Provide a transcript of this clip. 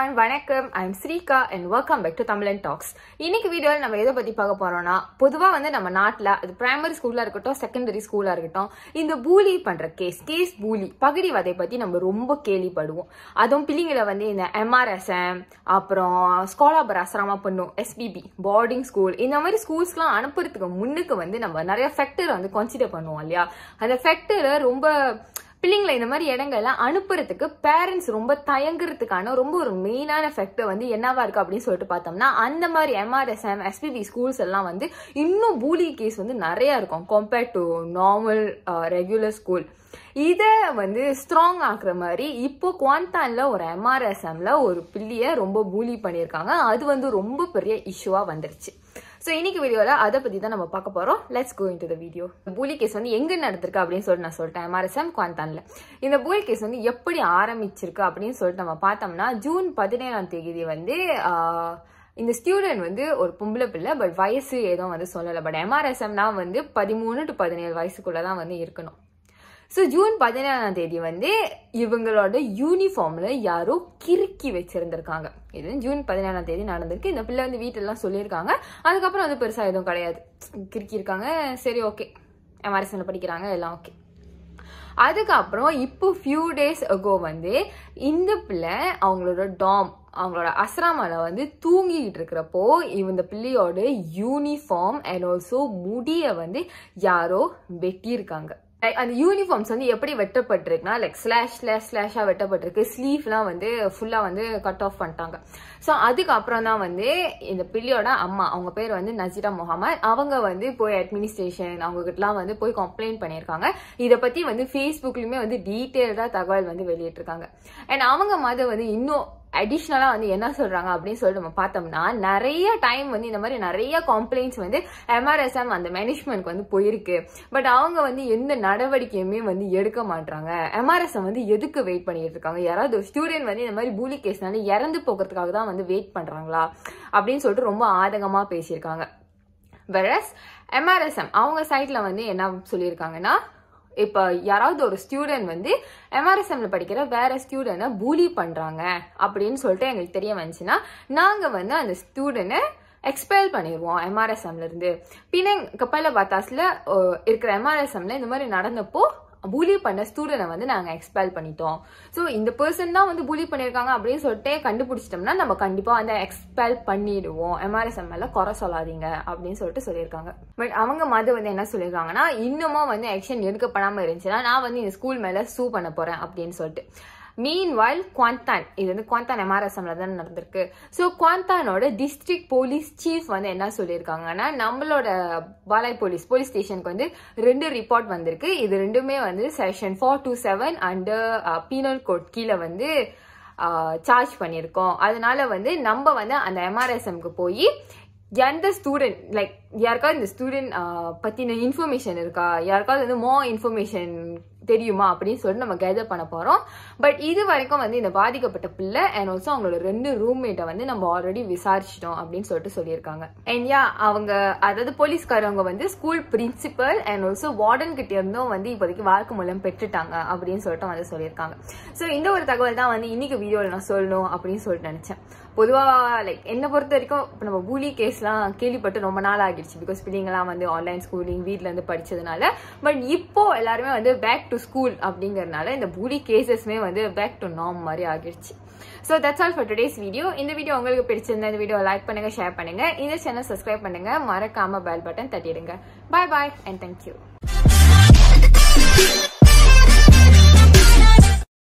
everyone வணக்கம் I am Srika and welcome back to Tamilan talks இன்னைக்கு வீடியோவில் நம்ம எதை பத்தி பார்க்க போறோம்னா பொதுவா வந்து நம்ம நாட்டில் அது பிரைமரி ஸ்கூலா இருக்கட்டும் செகண்டரி ஸ்கூலா இருக்கட்டும் இந்த பூலி பண்ற கேஸ் கேஸ் பூலி பகுடிவதை பத்தி நம்ம ரொம்ப கேள்விப்படுவோம் அதுவும் பிள்ளைங்களை வந்து இந்த எம்ஆர்எஸ்எம் அப்புறம் ஸ்காலாபர் அசராமா பண்ணும் எஸ்பிபி போர்டிங் ஸ்கூல் இந்த மாதிரி ஸ்கூல்ஸ்லாம் அனுப்புறதுக்கு முன்னுக்கு வந்து நம்ம நிறைய ஃபேக்டர் வந்து கன்சிடர் பண்ணுவோம் இல்லையா அந்த ஃபேக்டரை ரொம்ப பிள்ளைங்களை இந்த மாதிரி இடங்கள்ல அனுப்புறதுக்கு பேரண்ட்ஸ் ரொம்ப தயங்குறதுக்கான ரொம்ப ஒரு மெயினான ஃபேக்டர் வந்து என்னவா இருக்கு அப்படின்னு சொல்லிட்டு பார்த்தோம்னா அந்த மாதிரி எம்ஆர்எஸ்எம் எஸ்பிபி ஸ்கூல்ஸ் எல்லாம் வந்து இன்னும் பூலி கேஸ் வந்து நிறைய இருக்கும் compared to normal regular school இதை வந்து ஸ்ட்ராங் ஆக்குற மாதிரி இப்போ குவாந்தான்ல ஒரு எம்ஆர்எஸ்எம்ல ஒரு பிள்ளைய ரொம்ப பூலி பண்ணியிருக்காங்க அது வந்து ரொம்ப பெரிய இஷ்யூவா வந்துருச்சு ஸோ இன்னைக்கு வீடியோவில் அதை பற்றி தான் நம்ம பார்க்க போகிறோம் let's go into the video பூலி கேஸ் வந்து எங்கே நடந்திருக்கு அப்படின்னு சொல்லிட்டு நான் சொல்லிட்டேன் எம்ஆர்எஸ்எம் குவாந்தான்ல இந்த பூலி கேஸ் வந்து எப்படி ஆரம்பிச்சிருக்கு அப்படின்னு சொல்லிட்டு நம்ம பார்த்தோம்னா ஜூன் பதினேழாம் தேதி வந்து ஆஹ், இந்த ஸ்டூடெண்ட் வந்து ஒரு பொம்பளை பிள்ளை பட் வயசு எதுவும் வந்து சொல்லலை பட் எம்ஆர்எஸ்எம்னா வந்து பதிமூணு டு பதினேழு வயசுக்குள்ள தான் வந்து இருக்கணும் ஸோ ஜூன் பதினேழாம் தேதி வந்து இவங்களோட யூனிஃபார்ம்ல யாரோ கிறுக்கி வச்சிருந்திருக்காங்க இது ஜூன் பதினேழாம் தேதி நடந்திருக்கு இந்த பிள்ளை வந்து வீட்டிலலாம் சொல்லியிருக்காங்க அதுக்கப்புறம் வந்து பெருசாக எதுவும் கிடையாது கிறுக்கி இருக்காங்க சரி ஓகே எம்ஆர்எஸ்என்ல படிக்கிறாங்க எல்லாம் ஓகே அதுக்கப்புறம் இப்போ ஃபியூ டேஸ் அகோ வந்து இந்த பிள்ளை அவங்களோட டாம் அவங்களோட அஸ்ராமால வந்து தூங்கிக்கிட்டு இருக்கிறப்போ இந்த பிள்ளையோட யூனிஃபார்ம் அண்ட் ஆல்சோ முடிய வந்து யாரோ வெட்டியிருக்காங்க Like, அந்த யூனிஃபார்ம்ஸ் வந்து எப்படி வெட்டப்பட்டிருக்குன்னா லைக் ஸ்லாஷ் ஸ்லாஷ் ஸ்லாஷாக வெட்டப்பட்டிருக்கு ஸ்லீவ்லாம் வந்து ஃபுல்லாக வந்து கட் ஆஃப் பண்ணிட்டாங்க ஸோ அதுக்கப்புறம் தான் வந்து இந்த பிள்ளையோட அம்மா அவங்க பேர் வந்து நசீரா முகமது அவங்க வந்து போய் அட்மினிஸ்ட்ரேஷன் அவங்ககிட்டலாம் வந்து போய் கம்ப்ளைண்ட் பண்ணியிருக்காங்க இதை பற்றி வந்து ஃபேஸ்புக்லையுமே வந்து டீட்டெயில்டாக தகவல் வந்து வெளியிட்டிருக்காங்க அண்ட் அவங்க மாதிரி வந்து இன்னும் அடிஷ்னலாக வந்து என்ன சொல்றாங்க அப்படின்னு சொல்லிட்டு நம்ம பார்த்தோம்னா நிறைய டைம் வந்து இந்த மாதிரி நிறைய கம்ப்ளைண்ட்ஸ் வந்து எம்ஆர்எஸ்எம் அந்த மேனேஜ்மெண்ட்க்கு வந்து போயிருக்கு பட் அவங்க வந்து எந்த நடவடிக்கையுமே வந்து எடுக்க மாட்டாங்க எம்ஆர்எஸ்எம் வந்து எதுக்கு வெயிட் பண்ணிட்டு இருக்காங்க யாராவது ஒரு ஸ்டூடெண்ட் வந்து இந்த மாதிரி பூலி கேஸ்னால இறந்து போகிறதுக்காக தான் வந்து வெயிட் பண்றாங்களா அப்படின்னு சொல்லிட்டு ரொம்ப ஆதங்கமா பேசியிருக்காங்க வெரஸ் எம்ஆர்எஸ்எம் அவங்க சைட்ல வந்து என்ன சொல்லியிருக்காங்கன்னா இப்போ யாராவது ஒரு ஸ்டூடெண்ட் வந்து எம்ஆர்எஸ்எம்ல படிக்கிற வேற ஸ்டூடெண்ட்டை பூலி பண்றாங்க அப்படின்னு சொல்லிட்டு எங்களுக்கு தெரிய வந்துச்சுன்னா நாங்க வந்து அந்த ஸ்டூடெண்ட்டை எக்ஸ்பெல் பண்ணிடுவோம் எம்ஆர்எஸ்எம்ல இருந்து பின்ன கப்பல பாத்தாஸ்ல இருக்கிற எம்ஆர்எஸ்எம்ல இந்த மாதிரி நடந்தப்போ பூலி பண்ண ஸ்டூடெண்ட்டை வந்து நாங்கள் எக்ஸ்பெல் பண்ணிட்டோம் ஸோ இந்த பர்சன் தான் வந்து பூலி பண்ணியிருக்காங்க அப்படின்னு சொல்லிட்டு கண்டுபிடிச்சிட்டோம்னா நம்ம கண்டிப்பாக வந்து எக்ஸ்பெல் பண்ணிடுவோம் எம்ஆர்எஸ்எம் மேலே குறை சொல்லாதீங்க அப்படின்னு சொல்லிட்டு சொல்லியிருக்காங்க பட் அவங்க மது வந்து என்ன சொல்லியிருக்காங்கன்னா இன்னமும் வந்து ஆக்ஷன் எடுக்கப்படாமல் இருந்துச்சுன்னா நான் வந்து இந்த ஸ்கூல் மேலே சூ பண்ண போகிறேன் அப்படின்னு சொல்லிட்டு மீன் வைல் குவாந்தான் இது வந்து குவாந்தான் எம்ஆர்எஸ்எம்ல தான் நடந்திருக்கு ஸோ குவாந்தானோட டிஸ்ட்ரிக்ட் போலீஸ் சீஃப் வந்து என்ன சொல்லியிருக்காங்கன்னா நம்மளோட பாலாய் போலீஸ் போலீஸ் ஸ்டேஷனுக்கு வந்து ரெண்டு ரிப்போர்ட் வந்திருக்கு இது ரெண்டுமே வந்து section four two seven under penal code கீழே வந்து சார்ஜ் பண்ணியிருக்கோம் அதனால வந்து நம்ம வந்து அந்த எம்ஆர்எஸ்எம்க்கு போய் எந்த ஸ்டூடெண்ட் லைக் யாருக்காவது இந்த ஸ்டூடெண்ட் பற்றின இன்ஃபர்மேஷன் இருக்கா யாருக்காவது வந்து மோ இன்ஃபர்மேஷன் தெரியுமா அப்படின்னு சொல்லிட்டு நம்ம கேதர் பண்ண போகிறோம் பட் இது வரைக்கும் வந்து இந்த பாதிக்கப்பட்ட பிள்ளை அண்ட் ஆல்சோ அவங்களோட ரெண்டு ரூம்மேட்டை வந்து நம்ம ஆல்ரெடி விசாரிச்சிட்டோம் அப்படின்னு சொல்லிட்டு சொல்லியிருக்காங்க அண்ட் யா அவங்க அதாவது போலீஸ்காரவங்க வந்து school principal and also warden கிட்ட இருந்தும் வந்து இப்போதைக்கு வாழ்க்கை மூலம் பெற்றுட்டாங்க அப்படின்னு சொல்லிட்டு வந்து சொல்லியிருக்காங்க ஸோ இந்த ஒரு தகவல் தான் வந்து இன்னைக்கு வீடியோவில் நான் சொல்லணும் அப்படின்னு சொல்லிட்டு நினச்சேன் பொதுவாக லைக் என்னை பொறுத்த வரைக்கும் இப்போ நம்ம பூலி கேஸ்லாம் கேள்விப்பட்டு ரொம்ப நாள் ஆகிடுச்சு பிகாஸ் பிள்ளைங்களாம் வந்து ஆன்லைன் ஸ்கூலிங் வீட்டில் இருந்து படிச்சதுனால பட் இப்போ எல்லாருமே வந்து பேக் டு ஸ்கூல் அப்படிங்கறதுனால இந்த பூலி கேசஸ்மே வந்து பேக் டு நார்ம் மாதிரி ஆகிடுச்சு so that's all for today's video இந்த வீடியோ உங்களுக்கு பிடிச்சிருந்தா இந்த வீடியோ லைக் பண்ணுங்க ஷேர் பண்ணுங்க இந்த சேனல் சப்ஸ்கிரைப் பண்ணுங்க மறக்காம பெல் பட்டன் தட்டிடுங்க பாய் பாய் அண்ட் தேங்க்யூ